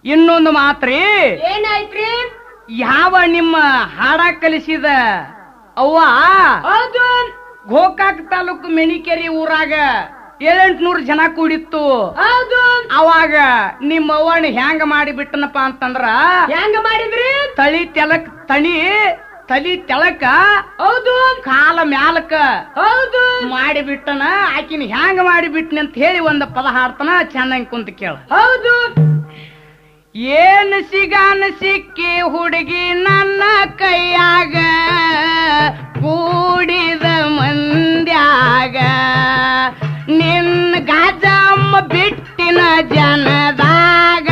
ಇನ್ನೊಂದು ಮಾತ್ರಿ ಏನಾಯ್ತ್ರಿ ಯಾವ ನಿಮ್ಮ ಹಾಡ ಕಲಿಸಿದ ಅವ್ವ ಹೌದು ಗೋಕಾಕ್ ತಾಲೂಕು ಮೆಣಿಕೆರಿ ಊರಾಗ ಏಳೆಂಟ್ನೂರು ಜನ ಕೂಡಿತ್ತು ಹೌದು ಅವಾಗ ನಿಮ್ಮ ಅವ್ವನ ಹ್ಯಾಂಗ ಮಾಡಿ ಬಿಟ್ಟನಪ್ಪ ಅಂತಂದ್ರ ಹೆಂಗ ಮಾಡಿದ್ರಿ ತಳಿ ತೆಲಕ್ ತಳಿ ತಲಿ ತೆಳಕ ಹೌದು ಕಾಲ ಮ್ಯಾಲಕ ಹೌದು ಮಾಡಿ ಬಿಟ್ಟನ ಆಕಿನ ಹ್ಯಾಂಗ ಮಾಡಿ ಬಿಟ್ಟನಿ ಅಂತ ಹೇಳಿ ಒಂದು ಪದ ಹಾಡ್ತಾನ ಚೆನ್ನಾಗಿ ಕುಂತ ಕೇಳ ಹೌದು ಏನ್ ಸಿಗಾನ ಸಿಕ್ಕಿ ಹುಡುಗಿ ನನ್ನ ಕೈಯಾಗ ಕೂಡಿದ ಮಂದ್ಯಾಗ ನಿನ್ನ ಗಾಜಮ್ಮ ಬಿಟ್ಟಿನ ಜನದಾಗ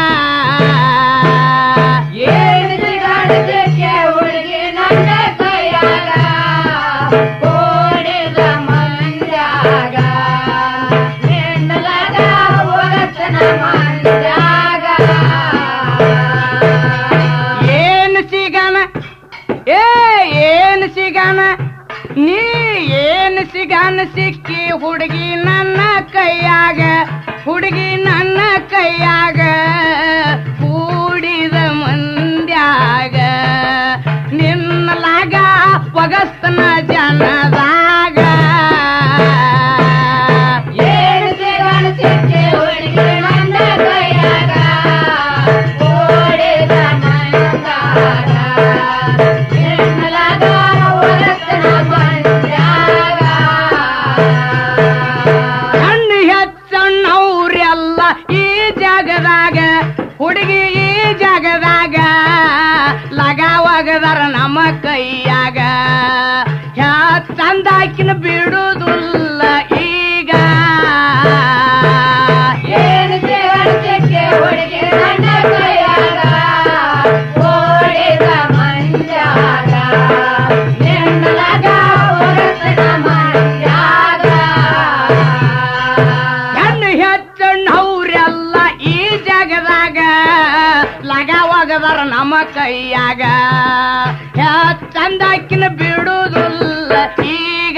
ಏನ್ ಸಿಗಾಡದಕ್ಕೆ ಹುಡುಗಿ ನನ್ನ ಕೈಯಾಗ ಓಡಿದ ಮಂದ್ಯಾಗ ಹೆಣ್ಣಲಾಗ ಒಗಚನ ಮಂದ್ಯಾಗ ಏನ್ ಸಿಗಾನ ಏ ಏನ್ ಸಿಗಾನ ನೀ ಏನ್ ಸಿಗಾನ ಸಿಕ್ಕಿ ಹುಡುಗಿ ನನ್ನ ಕೈಯಾಗ ಹುಡುಗಿ ನನ್ನ ಕೈಯಾಗ ಕೂಡಿದ ಮಂದ್ಯಾಗ ನಿನ್ನಲಾಗ ಒಗಸ್ತನ ಜನದಾಗ ಏನ್ ಸಿಗಾಡ ಸಿಕ್ಕಿ ಹುಡುಗಿ ನನ್ನ ಕೈಯಾಗ ಓಡಿದ ಮಂದ್ಯಾಗ ಹೆಣ್ಣಲಾಗ ಒಗಚನ ಮಂದ್ಯಾಗ ಹಣ್ಣು ಹೆಚ್ಚಣ್ಣವ್ರೆಲ್ಲ ಈ ಜಾಗದಾಗ ಹುಡುಗಿ ಈ ಜಾಗದಾಗ ಲಗ ಒಗದರ ನಮ್ಮ ಕೈಯಾಗ ಚಂದಾಕಿನ ಬಿಡುದಿಲ್ಲ ಈಗ ಏನ್ ಸಿಗಾಡಕ್ಕೆ ಹುಡುಗಿ ನನ್ನ ಕೈಯಾಗ ಓಡಿದ ಮಂಜಾಗ ಹೆಣ್ಣಲಾಗ ಒಗಚನ ಮಂಜಾಗ ಹೆಣ್ಣು ಹೆಚ್ಚಣ್ಣವ್ರೆಲ್ಲ ಈ ಜಾಗದಾಗ ಲಗ ಒಗದರ ನಮ್ಮ ಕೈಯಾಗ ಚಂದಾಕಿನ ಬಿಡುದಿಲ್ಲ ಈಗ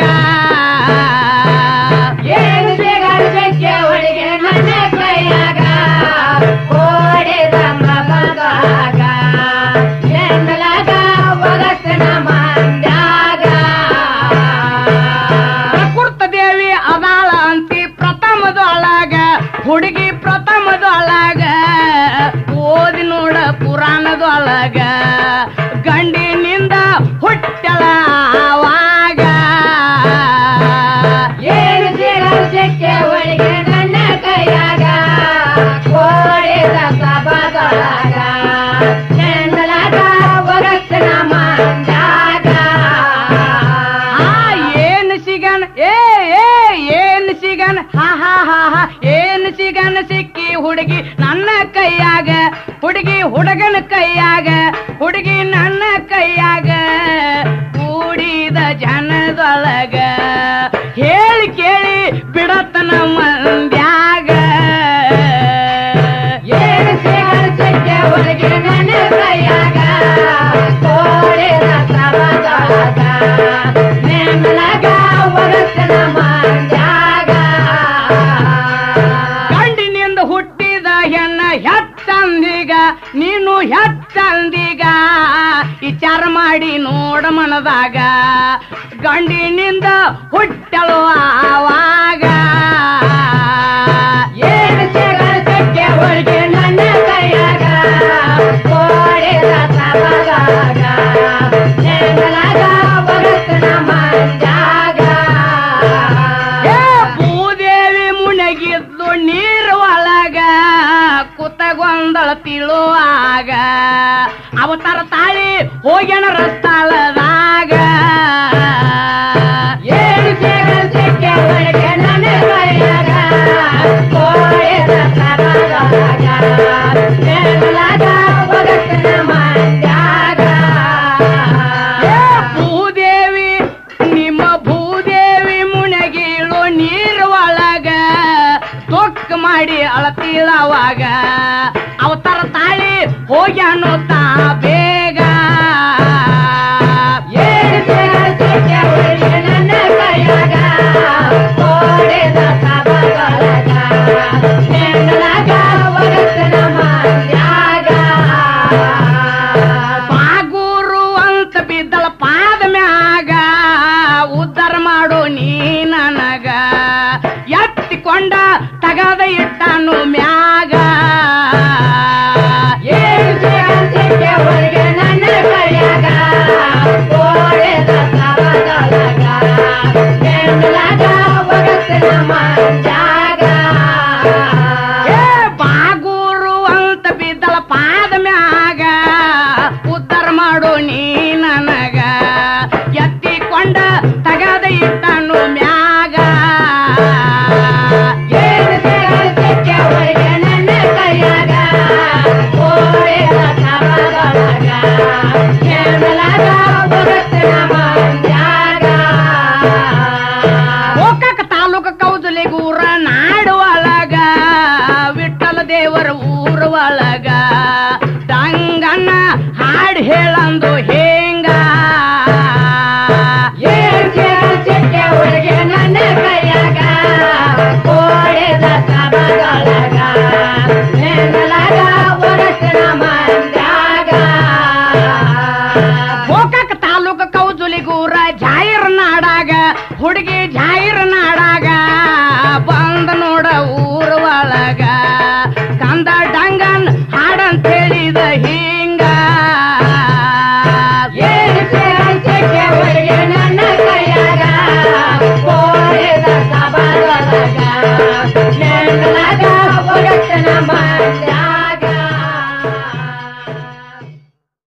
ಏನ್ ಸಿಗಾಡಕ್ಕೆ ಹುಡುಗಿ ನನ್ನ ಕೈಯಾಗ ಓಡಿದ ಮಗದಾಗ ಹೆಣ್ಣಲಾಗ ಒಗಚನ ಮಂಜಾಗ ಪ್ರಕೃತ ದೇವಿ ಅದಾಳ ಅಂತಿ ಪ್ರಥಮದೊಳಗ ಹುಡುಗಿ ಪ್ರಥಮದೊಳಗ ಓದಿ ನೋಡ ಪುರಾಣದೊಳಗ ಗಂಡಿನಿಂದ ಹುಟ್ಟಳ ಆವಾಗ ಏನ್ ಸಿಗಾಡಕ್ಕೆ ಹುಡುಗಿ ನನ್ನ ಕೈಯಾಗ ಓಡಿದ ಸಭದೊಳಗ ಹೆಣ್ಣಲಾಗ ಒಗಚನ ಮಂಜಾಗ ಆ ಏನ್ ಸಿಗನ್ ಏ ಏ ಏನ್ ಸಿಗನ್ ಹಾ ಹಾ ಹಾ ಹಾ ಏನ್ ಸಿಗನ್ ಸಿಕ್ಕಿ ಹುಡುಗಿ ನನ್ನ ಕೈಯಾಗ ಹುಡುಗಿ ಹುಡುಗನ ಕೈಯಾಗ ಹುಡುಗಿ ನನ್ನ ಕೈಯಾಗ ಕೂಡಿದ ಜನದೊಳಗ ಹೇಳಿ ಕೇಳಿ ಬಿಡತನ ಮಂದ್ಯಾಗ ಏನ್ ಸಿಗಾಡಕ್ಕೆ ಹುಡುಗಿ ನನ್ನ ಕೈಯಾಗ ಓಡಿದ ಸಭದೊಳಗ ಹೆಣ್ಣಲಾಗ ಒಗಚನ ಮಂಜಾಗ ಗಂಡಿನಿಂದ ಹುಟ್ಟಿದ ಹೆಣ್ಣ ಹೆಚ್ಚಂದಿಗ ನೀನು ಹೆಚ್ಚಂದಿಗ ವಿಚಾರ ಮಾಡಿ ನೋಡ ಮನದಾಗ ಗಂಡಿನಿಂದ ಹುಟ್ಟಲು ಆವಾಗ ಏನ್ ಸಿಗಾಡಕ್ಕೆ ಹುಡುಗಿ ನನ್ನ ಕೈಯಾಗ ಓಡಿದ ಸಭದೊಳಗ ಹೆಣ್ಣಲಾಗ ಒಗಚನ ಮಂಜಾಗ ಏ ಭೂದೇವಿ ಮುನಗಿದ್ದು ನೀರು ಒಳಗ ಕುತಗೊಂದಳ ತಿಳುವಾಗ ಅವತಾರ ತಾಳಿ ಹೋಗ್ಯನ ರಸ್ತಾಳದಾಗ ಏನ್ ಸಿಗಾಡಕ್ಕೆ ಹುಡುಗಿ ನನ್ನ ಕೈಯಾಗ ಓಡಿದ ಸಭದೊಳಗ ಹೆಣ್ಣಲಾಗ ಒಗಚನ ಮಂಜಾಗ ಏ ಭೂದೇವಿ ನಿಮ್ಮ ಭೂದೇವಿ ಮುನಗಿಳು ನೀರು ಒಳಗ ತೊಕ್ಕ ಮಾಡಿ ಅಳತಿಳವಾಗ ಅವತಾರ ತಾಳಿ ಹೋಗ್ಯಾನು ತಾ ಬೇಗ ಏನ್ ಸಿಗಾಡಕ್ಕೆ ಹುಡುಗಿ ನನ್ನ ಕೈಯಾಗ ಓಡಿದ ಸಭದೊಳಗ ಹೆಣ್ಣಲಾಗ ಒಗಚನ ಮಂಜಾಗ ಜಾಹಿರ ನಾಡಾಗ ಬಂದ ನೋಡ ಊರ ಒಳಗ ಕಂದ ಡಂಗನ್ ಹಾಡಂತ ಹೇಳಿದ ಹೀ